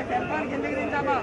telephone కిందకి దించామా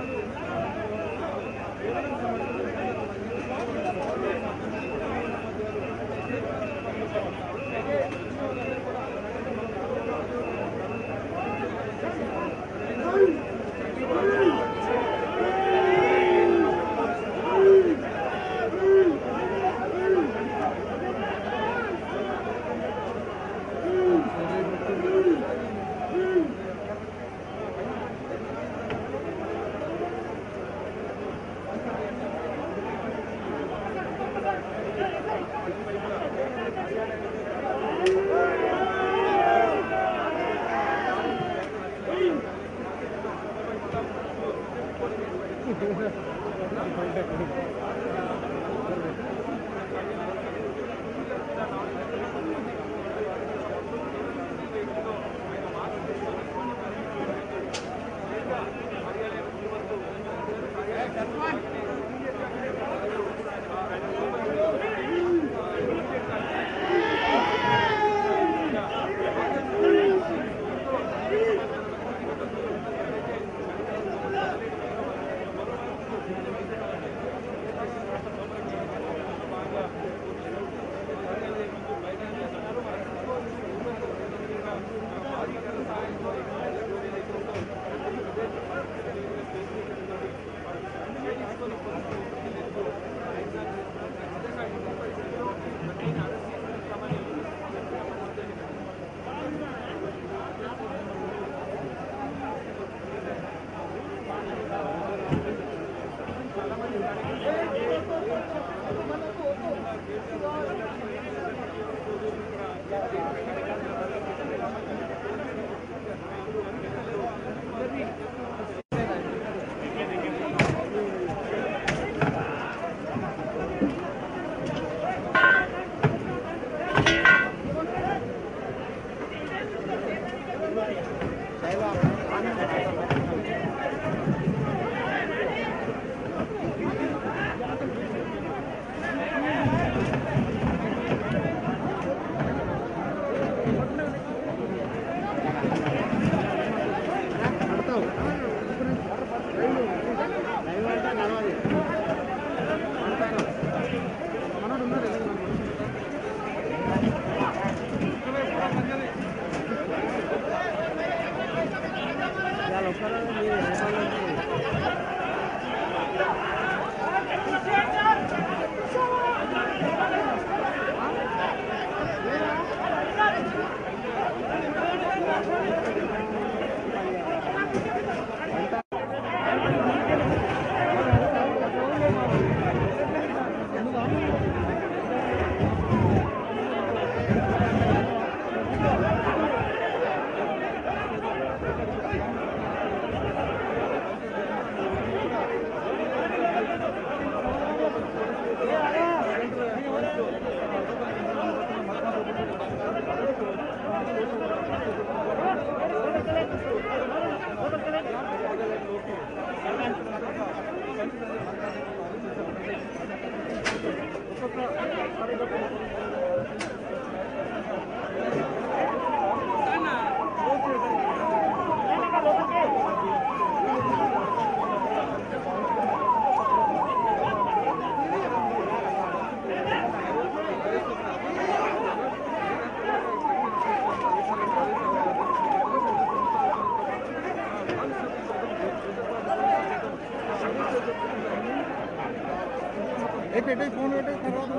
పెట్టే phone పెట్టే తర్వాత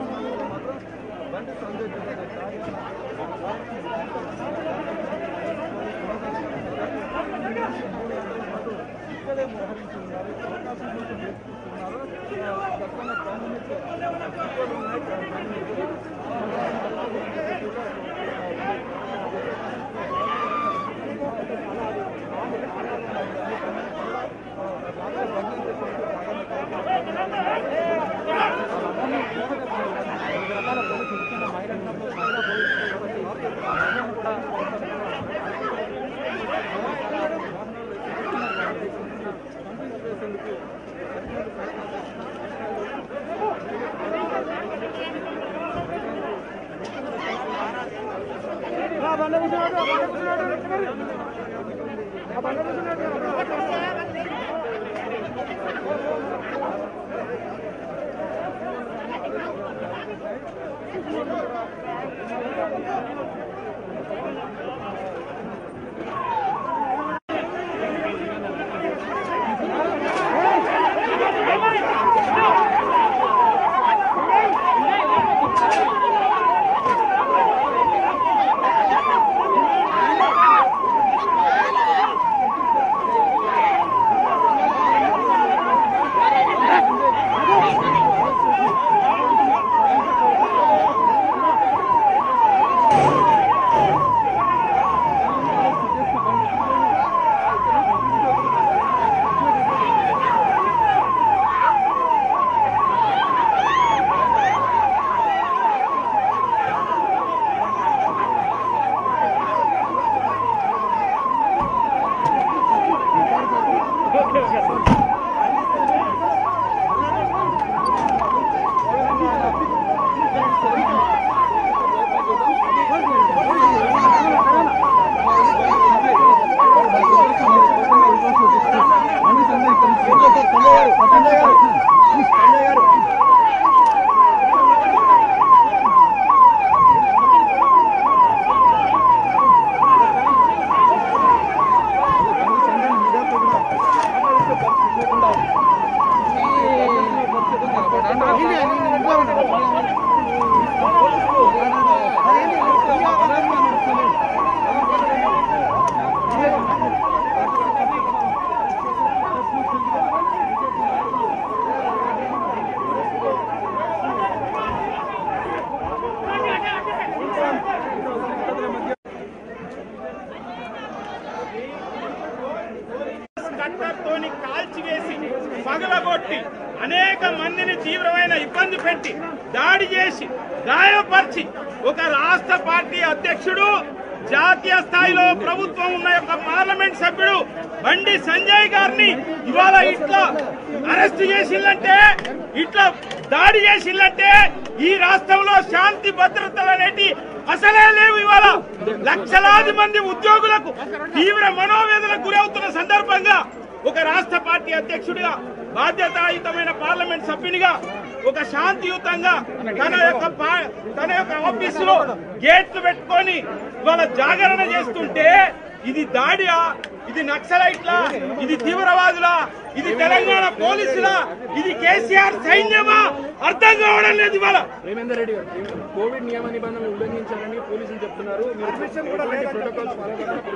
కట్టర్తోని కాల్చివేసి పగలగొట్టి అనేక మందిని తీవ్రమైన ఇబ్బంది పెట్టి దాడి చేసి గాయపరిచి ఒక రాష్ట్ర పార్టీ అధ్యక్షుడు జాతీయ స్థాయిలో ప్రభుత్వం ఉన్న యొక్క పార్లమెంట్ సభ్యుడు బండి సంజయ్ గారిని ఇవాళ ఇట్లా అరెస్ట్ చేసిందంటే ఇట్లా దాడి చేసిందంటే ఈ రాష్ట్రంలో శాంతి భద్రతలు అనేటి అసలే లేవు ఇవాళ లక్షలాది మంది ఉద్యోగులకు తీవ్ర మనోవేదనకు గురవుతున్న సందర్భంగా ఒక రాష్ట్ర పార్టీ అధ్యక్షుడిగా బాధ్యతాయుతమైన పార్లమెంట్ సభ్యునిగా ఒక శాంతియుతంగా తన యొక్క పా- తన యొక్క ఆఫీసులో గేట్లు పెట్టుకొని ఇవాళ జాగరణ చేస్తుంటే ఇది దాడియా ఇది నక్సలైట్లా ఇది తీవ్రవాదులా ఇది తెలంగాణ పోలీసులా ఇది కేసీఆర్ సైన్యమా అర్థం కావడం లేదు ఇవాళ రేవేందర్ రెడ్డి గారు కోవిడ్ నియమ నిబంధనలు ఉల్లంఘించారని పోలీసులు చెప్తున్నారు మీరు ఎటువంటి ప్రోటోకాల్స్ ఫాలో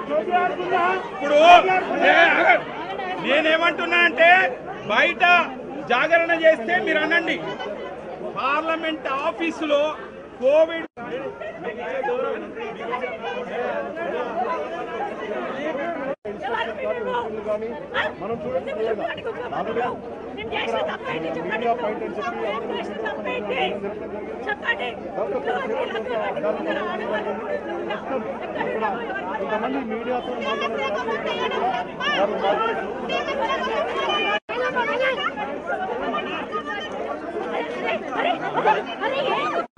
కావాలి ఇప్పుడు నే- నేనేమంటున్నా అంటే బయట జాగరణ చేస్తే మీరు అనండి పార్లమెంట్ ఆఫీసులో కోవిడ్ మనం చూడండి నేను చేసిన తప్పేంటి చెప్పండి నేను చేసిన తప్పేంటి చెప్పండి కొంతమంది మీడియాతో అరే అరే అరే